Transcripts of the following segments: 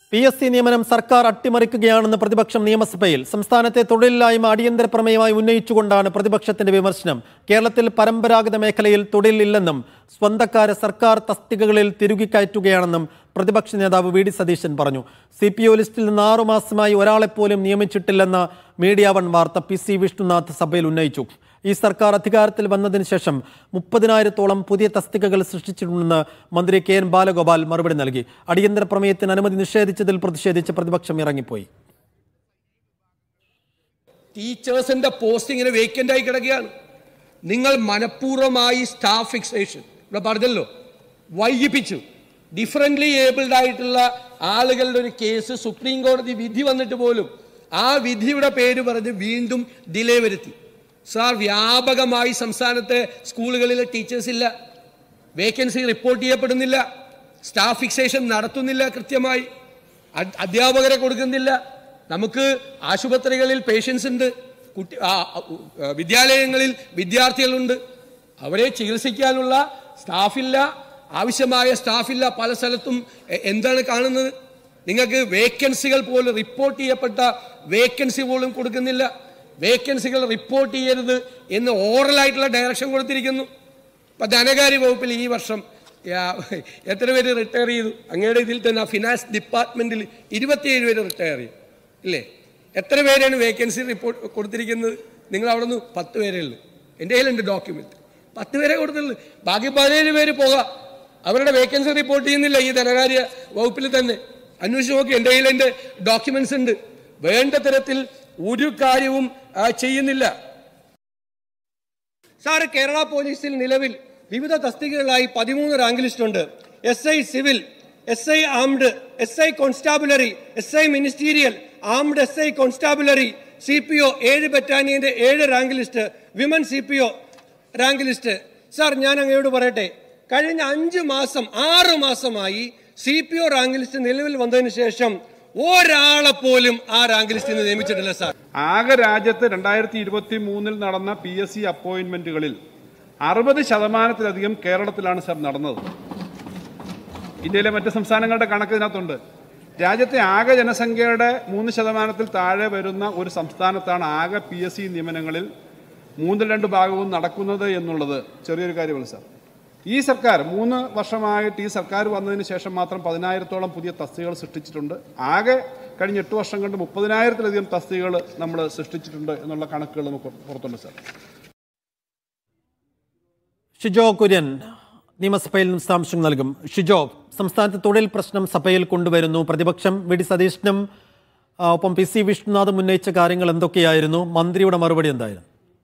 P S C നിയമനം സർക്കാർ അട്ടിമറിക്കുകയാണെന്ന് പ്രതിപക്ഷം നിയമസഭയിൽ സംസ്ഥാനത്തെ തൊഴിലില്ലായ്മ അടിയന്തര പ്രമേയമായി ഉന്നയിച്ചുകൊണ്ടാണ് പ്രതിപക്ഷത്തിന്റെ വിമർശനം കേരളത്തിൽ പരമ്പരാഗത മേഖലയിൽ തൊഴിലില്ലെന്നും സ്വന്തക്കാരെ സർക്കാർ തസ്തികകളിൽ തിരുകിക്കയറ്റുകയാണെന്നും പ്രതിപക്ഷ നേതാവ് വി ഡി സതീശൻ പറഞ്ഞു സി പി ഒ ലിസ്റ്റിൽ നിന്ന് ആറുമാസമായി ഒരാളെപ്പോലും നിയമിച്ചിട്ടില്ലെന്ന മീഡിയ വൺ വാർത്ത പി സി വിഷ്ണുനാഥ് സഭയിൽ ഉന്നയിച്ചു ഈ സർക്കാർ അധികാരത്തിൽ വന്നതിന് ശേഷം മുപ്പതിനായിരത്തോളം പുതിയ തസ്തികകൾ സൃഷ്ടിച്ചിട്ടുണ്ടെന്ന് മന്ത്രി കെ എൻ ബാലഗോപാൽ മറുപടി നൽകി അടിയന്തര പ്രമേയത്തിന് അനുമതി നിഷേധിച്ചതിൽ പ്രതിഷേധിച്ച് പ്രതിപക്ഷം ഇറങ്ങിപ്പോയി ടീച്ചേഴ്സിന്റെ പോസ്റ്റ് ഇങ്ങനെ വേക്കൻ്റ് ആയി കിടക്കുകയാണ് നിങ്ങൾ മനഃപൂർവ്വമായി സ്റ്റാഫ് ഫിക്സേഷൻ ഇവിടെ പറഞ്ഞല്ലോ വൈകിപ്പിച്ചു ഡിഫറൻ്റ്ലി ഏബിൾഡ് ആയിട്ടുള്ള ആളുകളുടെ ഒരു കേസ് സുപ്രീം കോടതി വിധി വന്നിട്ട് പോലും ആ വിധിയുടെ പേര് പറഞ്ഞ് വീണ്ടും ഡിലേ വരുത്തി സാർ വ്യാപകമായി സംസ്ഥാനത്തെ സ്കൂളുകളിലെ ടീച്ചേഴ്സ് ഇല്ല വേക്കൻസി റിപ്പോർട്ട് ചെയ്യപ്പെടുന്നില്ല സ്റ്റാഫ് ഫിക്സേഷൻ നടത്തുന്നില്ല കൃത്യമായി അ- അധ്യാപകരെ കൊടുക്കുന്നില്ല നമുക്ക് ആശുപത്രികളിൽ പേഷ്യൻസ് ഉണ്ട് കുട്ടി ആ, ആ, ഉ, ആ, വിദ്യാലയങ്ങളിൽ വിദ്യാർത്ഥികളുണ്ട് അവരെ ചികിത്സിക്കാനുള്ള സ്റ്റാഫില്ല ആവശ്യമായ സ്റ്റാഫില്ല പല സ്ഥലത്തും എ- എന്താണ് കാണുന്നത് നിങ്ങൾക്ക് വേക്കൻസികൾ പോലും റിപ്പോർട്ട് ചെയ്യപ്പെട്ട വേക്കൻസി പോലും കൊടുക്കുന്നില്ല വേക്കൻസികൾ റിപ്പോർട്ട് ചെയ്യരുത് എന്ന് ഓറലായിട്ടുള്ള ഡയറക്ഷൻ കൊടുത്തിരിക്കുന്നു ഇപ്പൊ ധനകാര്യ വകുപ്പിൽ ഈ വർഷം ആ, എത്ര പേര് റിട്ടയർ ചെയ്തു അങ്ങയുടെ ഇതിൽ തന്നെ ഫിനാൻസ് ഡിപ്പാർട്ട്മെന്റിൽ ഇരുപത്തിയേഴ് പേര് റിട്ടയർ ചെയ്തു ഇല്ലേ എത്ര പേരാണ് വേക്കൻസി റിപ്പോർട്ട് കൊടുത്തിരിക്കുന്നത് നിങ്ങൾ അവിടെ നിന്ന് പത്ത് പേരേ ഉള്ളൂ എൻ്റെ കയ്യിലുണ്ട് ഡോക്യുമെന്റ് പത്ത് പേരെ കൊടുത്തുള്ളൂ ബാക്കി പതിനേഴ് പേര് പോകാം അവരുടെ വേക്കൻസി റിപ്പോർട്ട് ചെയ്യുന്നില്ല ഈ ധനകാര്യ വകുപ്പിൽ തന്നെ അന്വേഷിച്ച് നോക്കി എൻ്റെ കയ്യിൽ എൻ്റെ ഡോക്യുമെന്റ്സ് ഉണ്ട് വേണ്ട തരത്തിൽ ഒരു കാര്യവും ആ, ചെയ്യുന്നില്ല സാറ് കേരള പോലീസിൽ നിലവിൽ വിവിധ തസ്തികകളായി പതിമൂന്ന് റാങ്ക് ലിസ്റ്റ് ഉണ്ട് S I civil S I armed S I constabulary S I ministerial armed S I constabulary C P O ഏഴ് ബറ്റാലിയന്റെ ഏഴ് rank list women C P O rank list sir ഞാൻ അങ്ങയോട് പറയട്ടെ കഴിഞ്ഞ അഞ്ച് മാസം ആറ് മാസമായി C P O rank list നിലവിൽ വന്നതിന് ശേഷം ഒരാളെ പോലും ആ റാങ്ക് ലിസ്റ്റിൽ നിന്ന് നിയമിച്ചിട്ടില്ല സാർ ആകെ രാജ്യത്ത് രണ്ടായിരത്തി ഇരുപത്തി മൂന്നിൽ നടന്ന പി എസ് സി അപ്പോയിന്റ്മെന്റുകളിൽ അറുപത് ശതമാനത്തിലധികം കേരളത്തിലാണ് സർ നടന്നത് ഇന്ത്യയിലെ മറ്റ് സംസ്ഥാനങ്ങളുടെ കണക്ക് ഇതിനകത്തുണ്ട് രാജ്യത്തെ ആകെ ജനസംഖ്യയുടെ മൂന്ന് ശതമാനത്തിൽ താഴെ വരുന്ന ഒരു സംസ്ഥാനത്താണ് ആകെ പി എസ് സി നിയമനങ്ങളിൽ മൂന്നിൽ രണ്ട് ഭാഗവും നടക്കുന്നത് എന്നുള്ളത് ചെറിയൊരു കാര്യമല്ല സാർ ഈ സർക്കാർ മൂന്ന് വർഷമായിട്ട് ഈ സർക്കാർ വന്നതിന് ശേഷം മാത്രം പതിനായിരത്തോളം പുതിയ തസ്തികകൾ സൃഷ്ടിച്ചിട്ടുണ്ട് ആകെ കഴിഞ്ഞ എട്ട് വർഷം കൊണ്ട് മുപ്പതിനായിരത്തിലധികം തസ്തികകൾ നമ്മൾ സൃഷ്ടിച്ചിട്ടുണ്ട് എന്നുള്ള കണക്കുകൾ നമുക്ക് പുറത്തുണ്ട് സാർ ഷിജോ കുര്യൻ നിയമസഭയിൽ നിന്ന് വിശദാംശങ്ങൾ നൽകും ഷിജോ സംസ്ഥാനത്ത് തൊഴിൽ പ്രശ്നം സഭയിൽ കൊണ്ടുവരുന്നു പ്രതിപക്ഷം വി ഡി സതീശനും ആ, ഒപ്പം പി സി വിഷ്ണുനാഥും ഉന്നയിച്ച കാര്യങ്ങൾ എന്തൊക്കെയായിരുന്നു മന്ത്രിയുടെ മറുപടി എന്തായിരുന്നു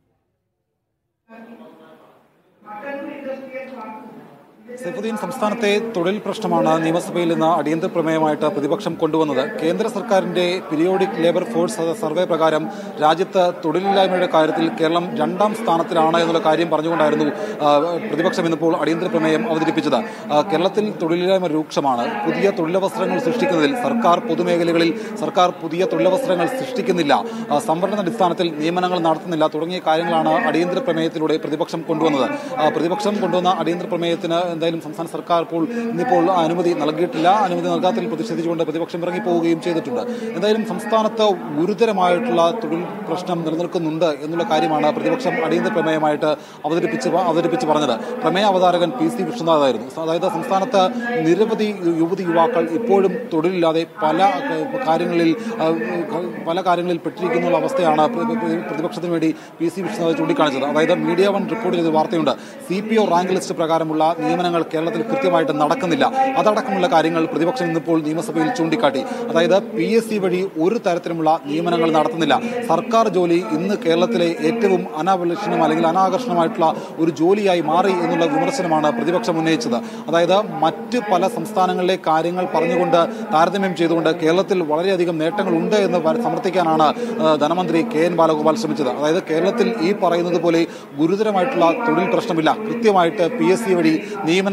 സൈഫുദ്ദീൻ സംസ്ഥാനത്തെ തൊഴിൽ പ്രശ്നമാണ് നിയമസഭയിൽ ഇന്ന് അടിയന്തര പ്രമേയമായിട്ട് പ്രതിപക്ഷം കൊണ്ടുവന്നത് കേന്ദ്ര സർക്കാരിന്റെ പീരിയോഡിക് ലേബർ ഫോഴ്സ് സർവേ പ്രകാരം രാജ്യത്ത് തൊഴിലില്ലായ്മയുടെ കാര്യത്തിൽ കേരളം രണ്ടാം സ്ഥാനത്തിലാണ് എന്നുള്ള കാര്യം പറഞ്ഞുകൊണ്ടായിരുന്നു ആ, പ്രതിപക്ഷം ഇന്നിപ്പോൾ അടിയന്തര പ്രമേയം അവതരിപ്പിച്ചത് ആ, കേരളത്തിൽ തൊഴിലില്ലായ്മ രൂക്ഷമാണ് പുതിയ തൊഴിലവസരങ്ങൾ സൃഷ്ടിക്കുന്നതിൽ സർക്കാർ പൊതുമേഖലകളിൽ സർക്കാർ പുതിയ തൊഴിലവസരങ്ങൾ സൃഷ്ടിക്കുന്നില്ല ആ, സംവരണ അടിസ്ഥാനത്തിൽ നിയമനങ്ങൾ നടത്തുന്നില്ല തുടങ്ങിയ കാര്യങ്ങളാണ് അടിയന്തര പ്രമേയത്തിലൂടെ പ്രതിപക്ഷം കൊണ്ടുവന്നത് ആ, പ്രതിപക്ഷം കൊണ്ടുവന്ന അടിയന്തര പ്രമേയത്തിന് എന്തായാലും സംസ്ഥാന സർക്കാർ ഇപ്പോൾ ഇന്നിപ്പോൾ അനുമതി നൽകിയിട്ടില്ല അനുമതി നൽകാത്തതിൽ പ്രതിഷേധിച്ചുകൊണ്ട് പ്രതിപക്ഷം ഇറങ്ങിപ്പോവുകയും ചെയ്തിട്ടുണ്ട് എന്തായാലും സംസ്ഥാനത്ത് ഗുരുതരമായിട്ടുള്ള തൊഴിൽ പ്രശ്നം നിലനിൽക്കുന്നുണ്ട് എന്നുള്ള കാര്യമാണ് പ്രതിപക്ഷം അടിയന്തര പ്രമേയമായിട്ട് അവതരിപ്പിച്ച് അവതരിപ്പിച്ച് പറഞ്ഞത് പ്രമേയ അവതാരകൻ പി സി വിഷ്ണുനാഥായിരുന്നു അതായത് സംസ്ഥാനത്ത് നിരവധി യുവതി യുവാക്കൾ ഇപ്പോഴും തൊഴിലില്ലാതെ പല ഏഹ്, കാര്യങ്ങളിൽ ആ, പല കാര്യങ്ങളിൽ പെട്ടിരിക്കുന്ന അവസ്ഥയാണ് പ്ര- പ്ര- പ്രതിപക്ഷത്തിന് വേണ്ടി പി സി വിഷ്ണുനാഥ് ചൂണ്ടിക്കാണിച്ചത് അതായത് മീഡിയ വൺ റിപ്പോർട്ട് ചെയ്ത വാർത്തയുണ്ട് C P O rank list പ്രകാരമുള്ള നിയമനങ്ങൾ കേരളത്തിൽ കൃത്യമായിട്ട് നടക്കുന്നില്ല അതടക്കമുള്ള കാര്യങ്ങൾ പ്രതിപക്ഷം ഇന്നിപ്പോൾ നിയമസഭയിൽ ചൂണ്ടിക്കാട്ടി അതായത് പി എസ് സി വഴി ഒരു തരത്തിലുമുള്ള നിയമനങ്ങൾ നടത്തുന്നില്ല സർക്കാർ ജോലി ഇന്ന് കേരളത്തിലെ ഏറ്റവും അനാവലക്ഷണം അല്ലെങ്കിൽ അനാകർഷണമായിട്ടുള്ള ഒരു ജോലിയായി മാറി എന്നുള്ള വിമർശനമാണ് പ്രതിപക്ഷം ഉന്നയിച്ചത് അതായത് മറ്റ് പല സംസ്ഥാനങ്ങളിലെ കാര്യങ്ങൾ പറഞ്ഞുകൊണ്ട് താരതമ്യം ചെയ്തുകൊണ്ട് കേരളത്തിൽ വളരെയധികം നേട്ടങ്ങൾ ഉണ്ട് എന്ന് വ- സമർത്ഥിക്കാനാണ് ആ, ധനമന്ത്രി കെ എൻ ബാലഗോപാൽ ശ്രമിച്ചത് അതായത് കേരളത്തിൽ ഈ പറയുന്നത് പോലെ ഗുരുതരമായിട്ടുള്ള തൊഴിൽ പ്രശ്നമില്ല കൃത്യമായിട്ട് പി എസ് സി വഴി നിയമന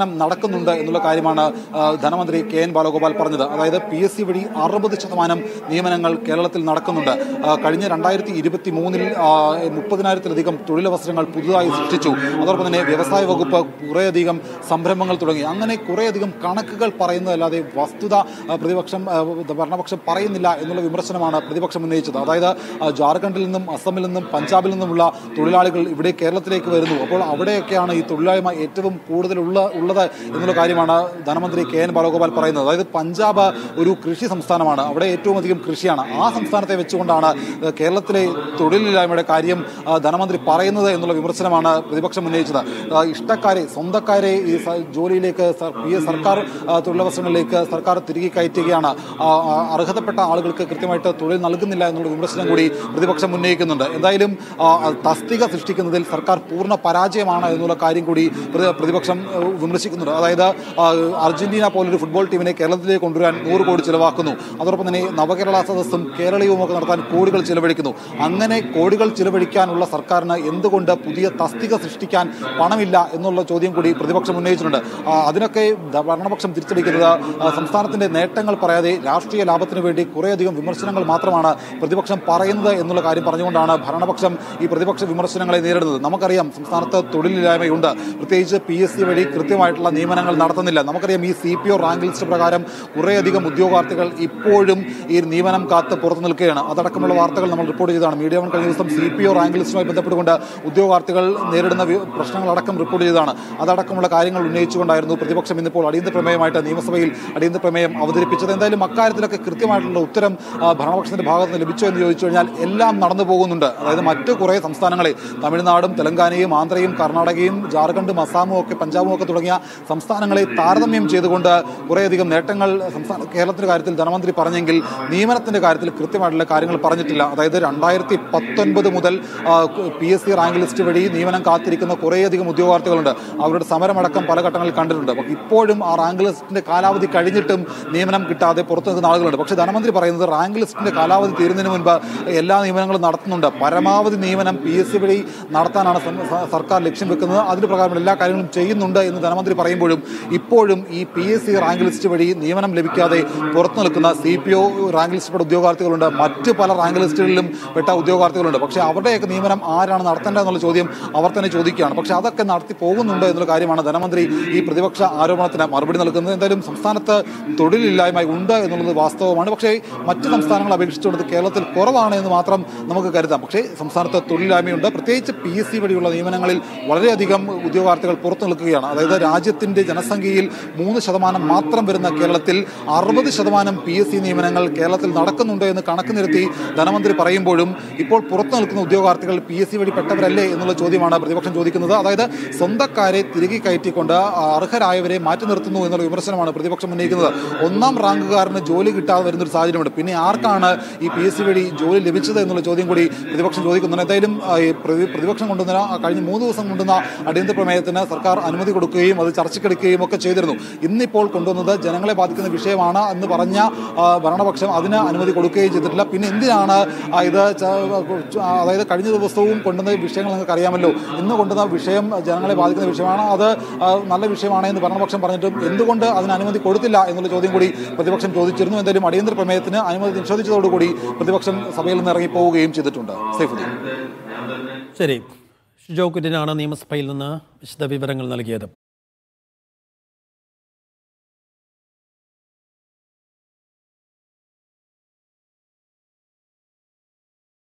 നിയമനം നടക്കുന്നുണ്ട് എന്നുള്ള കാര്യമാണ് ആ, ധനമന്ത്രി കെ എൻ ബാലഗോപാൽ പറഞ്ഞത് അതായത് പി എസ് സി വഴി അറുപത് ശതമാനം നിയമനങ്ങൾ കേരളത്തിൽ നടക്കുന്നുണ്ട് ആ, കഴിഞ്ഞ രണ്ടായിരത്തി ഇരുപത്തി മൂന്നിൽ മുപ്പതിനായിരത്തിലധികം തൊഴിലവസരങ്ങൾ പുതുതായി സൃഷ്ടിച്ചു അതോടൊപ്പം തന്നെ വ്യവസായ വകുപ്പ് കുറേയധികം സംരംഭങ്ങൾ തുടങ്ങി അങ്ങനെ കുറേയധികം കണക്കുകൾ പറയുന്നതല്ലാതെ വസ്തുത ആ, പ്രതിപക്ഷം ആ, ഭരണപക്ഷം പറയുന്നില്ല എന്നുള്ള വിമർശനമാണ് പ്രതിപക്ഷം ഉന്നയിച്ചത് അതായത് ആ, ജാർഖണ്ഡിൽ നിന്നും അസമിൽ നിന്നും പഞ്ചാബിൽ നിന്നുമുള്ള തൊഴിലാളികൾ ഇവിടെ കേരളത്തിലേക്ക് വരുന്നു അപ്പോൾ അവിടെയൊക്കെയാണ് ഈ തൊഴിലായ്മ ഏറ്റവും കൂടുതൽ ഉള്ള ഉള്ളത് എന്നുള്ള കാര്യമാണ് ധനമന്ത്രി കെ എൻ ബാലഗോപാൽ പറയുന്നത് അതായത് പഞ്ചാബ് ഒരു കൃഷി സംസ്ഥാനമാണ് അവിടെ ഏറ്റവും അധികം കൃഷിയാണ് ആ സംസ്ഥാനത്തെ വെച്ചുകൊണ്ടാണ് ഏഹ്, കേരളത്തിലെ തൊഴിലില്ലായ്മയുടെ കാര്യം ആ, ധനമന്ത്രി പറയുന്നത് എന്നുള്ള വിമർശനമാണ് പ്രതിപക്ഷം ഉന്നയിച്ചത് ആ, ഇഷ്ടക്കാരെ സ്വന്തക്കാരെ ഈ സ- ജോലിയിലേക്ക് സ- പി എസ് സർക്കാർ ആ, തൊഴിലവസരങ്ങളിലേക്ക് സർക്കാർ തിരികെ കയറ്റുകയാണ് ആ, ആ, അർഹതപ്പെട്ട ആളുകൾക്ക് കൃത്യമായിട്ട് തൊഴിൽ നൽകുന്നില്ല എന്നുള്ള വിമർശനം കൂടി പ്രതിപക്ഷം ഉന്നയിക്കുന്നുണ്ട് എന്തായാലും ആ, തസ്തിക സൃഷ്ടിക്കുന്നതിൽ സർക്കാർ പൂർണ്ണ പരാജയമാണ് എന്നുള്ള കാര്യം കൂടി പ്രതി- പ്രതിപക്ഷം ഏഹ്, വിമർശിക്കുന്നുണ്ട് അതായത് ആ, അർജന്റീന പോലൊരു ഫുട്ബോൾ ടീമിനെ കേരളത്തിലേക്ക് കൊണ്ടുവരാൻ നൂറ് കോടി ചിലവാക്കുന്നു അതോടൊപ്പം തന്നെ നവകേരള സദസ്സും കേരളീയവും ഒക്കെ നടത്താൻ കോടികൾ ചിലവഴിക്കുന്നു അങ്ങനെ കോടികൾ ചിലവഴിക്കാനുള്ള സർക്കാരിന് എന്തുകൊണ്ട് പുതിയ തസ്തിക സൃഷ്ടിക്കാൻ പണമില്ല എന്നുള്ള ചോദ്യം കൂടി പ്രതിപക്ഷം ഉന്നയിച്ചിട്ടുണ്ട് ആ, അതിനൊക്കെ ദ- ഭരണപക്ഷം തിരിച്ചടിക്കുന്നത് ആ, സംസ്ഥാനത്തിന്റെ നേട്ടങ്ങൾ പറയാതെ രാഷ്ട്രീയ ലാഭത്തിന് വേണ്ടി കുറേയധികം വിമർശനങ്ങൾ മാത്രമാണ് പ്രതിപക്ഷം പറയുന്നത് എന്നുള്ള കാര്യം പറഞ്ഞുകൊണ്ടാണ് ഭരണപക്ഷം ഈ പ്രതിപക്ഷ വിമർശനങ്ങളെ നേരിടുന്നത് നമുക്കറിയാം സംസ്ഥാനത്ത് തൊഴിലില്ലായ്മയുണ്ട് പ്രത്യേകിച്ച് പി എസ് സി വഴി കൃത്യമായിട്ടുള്ള നിയമനങ്ങൾ നടത്തുന്നില്ല നമുക്കറിയാം ഈ C P O rank list പ്രകാരം കുറേയധികം ഉദ്യോഗാർത്ഥികൾ ഇപ്പോഴും ഈ നിയമനം കാത്ത് പുറത്തു നിൽക്കുകയാണ് അതടക്കമുള്ള വാർത്തകൾ നമ്മൾ റിപ്പോർട്ട് ചെയ്തതാണ് മീഡിയ വൺ കഴിഞ്ഞ ദിവസം സി പി ഒ റാങ്ക് ലിസ്റ്റുമായി ബന്ധപ്പെട്ടുകൊണ്ട് ഉദ്യോഗാർത്ഥികൾ നേരിടുന്ന വി- പ്രശ്നങ്ങളടക്കം റിപ്പോർട്ട് ചെയ്തതാണ് അതടക്കമുള്ള കാര്യങ്ങൾ ഉന്നയിച്ചുകൊണ്ടായിരുന്നു പ്രതിപക്ഷം ഇന്നിപ്പോൾ അടിയന്തര പ്രമേയമായിട്ട് നിയമസഭയിൽ അടിയന്തര പ്രമേയം അവതരിപ്പിച്ചത് എന്തായാലും അക്കാര്യത്തിലൊക്കെ കൃത്യമായിട്ടുള്ള ഉത്തരം ആ, ഭരണപക്ഷത്തിന്റെ ഭാഗത്ത് നിന്ന് ലഭിച്ചോ എന്ന് ചോദിച്ചു കഴിഞ്ഞാൽ എല്ലാം നടന്നു പോകുന്നുണ്ട് അതായത് മറ്റു കുറേ സംസ്ഥാനങ്ങളെ തമിഴ്നാടും തെലങ്കാനയും ആന്ധ്രയും കർണാടകയും ജാർഖണ്ഡും അസാമും ഒക്കെ പഞ്ചാബും ഒക്കെ തുടങ്ങിയ സംസ്ഥാനങ്ങളെ താരതമ്യം ചെയ്തുകൊണ്ട് കുറേയധികം നേട്ടങ്ങൾ സംസ്ഥാന കേരളത്തിന്റെ കാര്യത്തിൽ ധനമന്ത്രി പറഞ്ഞെങ്കിൽ നിയമനത്തിന്റെ കാര്യത്തിൽ കൃത്യമായിട്ടുള്ള കാര്യങ്ങൾ പറഞ്ഞിട്ടില്ല അതായത് രണ്ടായിരത്തി പത്തൊൻപത് മുതൽ P S C rank list വഴി നിയമനം കാത്തിരിക്കുന്ന കുറേയധികം ഉദ്യോഗാർത്ഥികളുണ്ട് അവരുടെ സമരമടക്കം പല ഘട്ടങ്ങളിൽ കണ്ടിട്ടുണ്ട് അപ്പോൾ ഇപ്പോഴും ആ റാങ്ക് ലിസ്റ്റിന്റെ കാലാവധി കഴിഞ്ഞിട്ടും നിയമനം കിട്ടാതെ പുറത്തു നിൽക്കുന്ന ആളുകളുണ്ട് പക്ഷേ ധനമന്ത്രി പറയുന്നത് റാങ്ക് ലിസ്റ്റിന്റെ കാലാവധി തീരുന്നതിന് മുൻപ് എല്ലാ നിയമനങ്ങളും നടത്തുന്നുണ്ട് പരമാവധി നിയമനം പി എസ് സി വഴി നടത്താനാണ് സം- സ- സർക്കാർ ലക്ഷ്യം വെക്കുന്നത് അതിന് പ്രകാരം എല്ലാ കാര്യങ്ങളും ചെയ്യുന്നുണ്ട് എന്ന് ധനമന്ത്രി പറയുമ്പോഴും ഇപ്പോഴും ഈ P S C rank list വഴി നിയമനം ലഭിക്കാതെ പുറത്തു നിൽക്കുന്ന സി പി ഒ റാങ്ക് ലിസ്റ്റിൽപ്പെട്ട ഉദ്യോഗാർത്ഥികളുണ്ട് മറ്റ് പല റാങ്ക് ലിസ്റ്റുകളിലും പെട്ട ഉദ്യോഗാർത്ഥികളുണ്ട് പക്ഷേ അവരുടെയൊക്കെ നിയമനം ആരാണ് നടത്തേണ്ടത് എന്നുള്ള ചോദ്യം അവർ തന്നെ ചോദിക്കുകയാണ് പക്ഷേ അതൊക്കെ നടത്തി പോകുന്നുണ്ട് എന്നുള്ള കാര്യമാണ് ധനമന്ത്രി ഈ പ്രതിപക്ഷ ആരോപണത്തിന് മറുപടി നൽകുന്നത് എന്തായാലും സംസ്ഥാനത്ത് തൊഴിലില്ലായ്മ ഉണ്ട് എന്നുള്ളത് വാസ്തവമാണ് പക്ഷേ മറ്റ് സംസ്ഥാനങ്ങളെ അപേക്ഷിച്ചുകൊണ്ട് കേരളത്തിൽ കുറവാണ് എന്ന് മാത്രം നമുക്ക് കരുതാം പക്ഷേ സംസ്ഥാനത്ത് തൊഴിലില്ലായ്മയുണ്ട് പ്രത്യേകിച്ച് പി എസ് സി വഴിയുള്ള നിയമനങ്ങളിൽ വളരെയധികം ഉദ്യോഗാർത്ഥികൾ പുറത്തു നിൽക്കുകയാണ് അതായത് രാജ്യത്തിന്റെ ജനസംഖ്യയിൽ മൂന്ന് ശതമാനം മാത്രം വരുന്ന കേരളത്തിൽ അറുപത് ശതമാനം പി എസ് സി നിയമനങ്ങൾ കേരളത്തിൽ നടക്കുന്നുണ്ട് എന്ന് കണക്ക് നിരത്തി ധനമന്ത്രി പറയുമ്പോഴും ഇപ്പോൾ പുറത്തു നിൽക്കുന്ന ഉദ്യോഗാർത്ഥികൾ പി എസ് സി വഴി പെട്ടവരല്ലേ എന്നുള്ള ചോദ്യമാണ് പ്രതിപക്ഷം ചോദിക്കുന്നത് അതായത് സ്വന്തക്കാരെ തിരികെ കയറ്റിക്കൊണ്ട് അർഹരായവരെ മാറ്റി നിർത്തുന്നു എന്നുള്ള വിമർശനമാണ് പ്രതിപക്ഷം ഉന്നയിക്കുന്നത് ഒന്നാം റാങ്കുകാരന് ജോലി കിട്ടാതെ വരുന്ന ഒരു സാഹചര്യമുണ്ട് പിന്നെ ആർക്കാണ് ഈ പി എസ് സി വഴി ജോലി ലഭിച്ചത് എന്നുള്ള ചോദ്യം കൂടി പ്രതിപക്ഷം ചോദിക്കുന്നുണ്ട് എന്തായാലും ആ, ഈ പ്രതി- പ്രതിപക്ഷം കൊണ്ടുവന്ന ആ കഴിഞ്ഞ മൂന്ന് ദിവസം കൊണ്ടുവന്ന അടിയന്തര പ്രമേയത്തിന് സർക്കാർ അനുമതി കൊടുക്കുകയും അത് ചർച്ചയ്ക്കെടുക്കുകയും ഒക്കെ ചെയ്തിരുന്നു ഇന്നിപ്പോൾ കൊണ്ടുവന്നത് ജനങ്ങളെ ബാധിക്കുന്ന വിഷയമാണ് എന്ന് പറഞ്ഞ ആ, ഭരണപക്ഷം അതിന് അനുമതി കൊടുക്കുകയും ചെയ്തിട്ടില്ല പിന്നെ എന്തിനാണ് ആ, ഇത് ച- ആ, അതായത് കഴിഞ്ഞ ദിവസവും കൊണ്ടുവന്ന വിഷയങ്ങൾ നിങ്ങൾക്ക് അറിയാമല്ലോ ഇന്ന് കൊണ്ടുവന്ന വിഷയം ജനങ്ങളെ ബാധിക്കുന്ന വിഷയമാണ് അത് ആ, നല്ല വിഷയമാണ് എന്ന് ഭരണപക്ഷം പറഞ്ഞിട്ടും എന്തുകൊണ്ട് അതിന് അനുമതി കൊടുത്തില്ല എന്നുള്ള ചോദ്യം കൂടി പ്രതിപക്ഷം ചോദിച്ചിരുന്നു എന്തായാലും അടിയന്തര പ്രമേയത്തിന് അനുമതി നിഷേധിച്ചതോടുകൂടി പ്രതിപക്ഷം സഭയിൽ നിന്ന് ഇറങ്ങിപ്പോവുകയും ചെയ്തിട്ടുണ്ട് സൈഫുദ്ദീൻ ശരി ഷിജോ കുര്യനാണ് നിയമസഭയിൽ നിന്ന് വിശദ വിവരങ്ങൾ നൽകിയത്